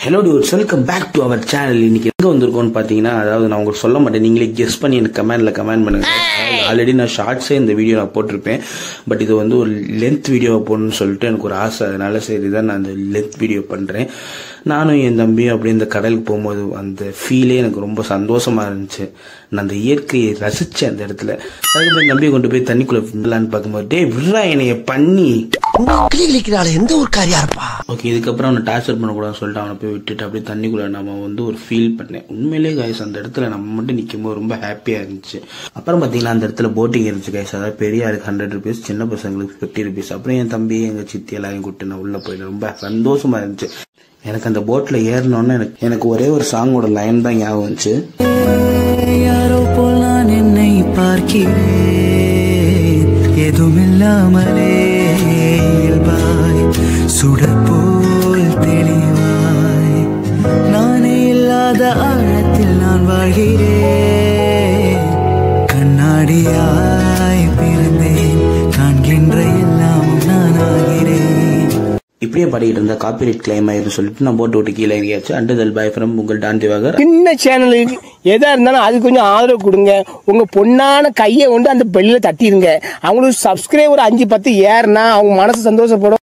hello dudes welcome back to our channel இன்னைக்கு எங்க வந்திருக்கோம்னு பாத்தீங்கன்னா அதாவது நான் உங்களுக்கு சொல்ல மாட்டேன் நீங்களே கெஸ் பண்ணி எனக்கு கமெண்ட்ல கமெண்ட் பண்ணுங்க ஆல்ரெடி நான் ஷார்ட்ஸே இந்த வீடியோ நான் போட்டிருப்பேன் பட் இது வந்து ஒரு லென்த் வீடியோ போடணும்னு சொல்லிட்டு எனக்கு ஒரு ஆசை அதனால சரி தான் நான் அந்த லென்த் வீடியோ பண்றேன் நானும் என் தம்பியும் அப்படியே இந்த கடலுக்கு போகும்போது அந்த ஃபீலே எனக்கு ரொம்ப சந்தோஷமா இருந்துச்சு நான் அந்த இயற்கையை ரசிச்சேன் அந்த இடத்துல அதுக்கப்புறம் என் தம்பியை கொண்டு போய் தண்ணிக்குள்ள விடலான்னு பார்க்கும்போது டே விடுறா என்னைய பண்ணி கிளி கிளிக்கிறாள் எந்த ஊர்க்காரியா இருப்பா ஓகே இதுக்கப்புறம் அவனை டார்ச்சர் பண்ணக்கூடாதுன்னு சொல்லிட்டு அவனை போய் விட்டுட்டு அப்படியே தண்ணிக்குள்ள நம்ம வந்து ஒரு ஃபீல் பண்ணேன் உண்மையிலேயே கைஸ் அந்த இடத்துல நம்ம மட்டும் நிற்கும் போது ரொம்ப ஹாப்பியா இருந்துச்சு அப்புறம் பார்த்தீங்கன்னா அந்த இடத்துல போட்டிங் இருந்துச்சு கைஸ் அதாவது பெரிய ஆளுக்கு ஹண்ட்ரட் ருபீஸ் சின்ன பசங்களுக்கு ஃபிஃப்டி ருபீஸ் அப்புறம் என் தம்பி எங்க சித்தி எல்லாரையும் கூப்பிட்டு நான் உள்ள போயிட்டேன் ரொம்ப சந்தோஷமா இருந்துச்சு எனக்கு அந்த போட்ல ஏறினோன்னு எனக்கு எனக்கு ஒரே ஒரு சாங்கோட லைன் தான் ஞாபகம் வந்துச்சு யாரோ போல் நான் என்னை பார்க்கிறேன் எதுமில்லாமலே இயல்பாய் சுடர் போல் தெளிவாய் நானே இல்லாத ஆழத்தில் நான் வாழ்கிறேன் கண்ணாடியாய் பிறந்தேன் காண்கின்ற எல்லாமும் நான் ஆகிறேன் இப்படியே பாடிக்கிட்டு இருந்தா காப்பிரைட் கிளைம் ஆயிரும் சொல்லிட்டு நான் போட்டு விட்டு கீழே இறங்கியாச்சு அண்டுதல் பாய் ஃப்ரம் உங்கள் டான்டிவாக சின்ன சேனலுக்கு எதா இருந்தாலும் அது கொஞ்சம் ஆதரவு கொடுங்க உங்க பொண்ணான கையை கொண்டு அந்த பெல்லில் தட்டிடுங்க அவங்களுக்கு சப்ஸ்கிரைபர் அஞ்சு பத்து ஏறுனா அவங்க மனசு சந்தோஷப்படும்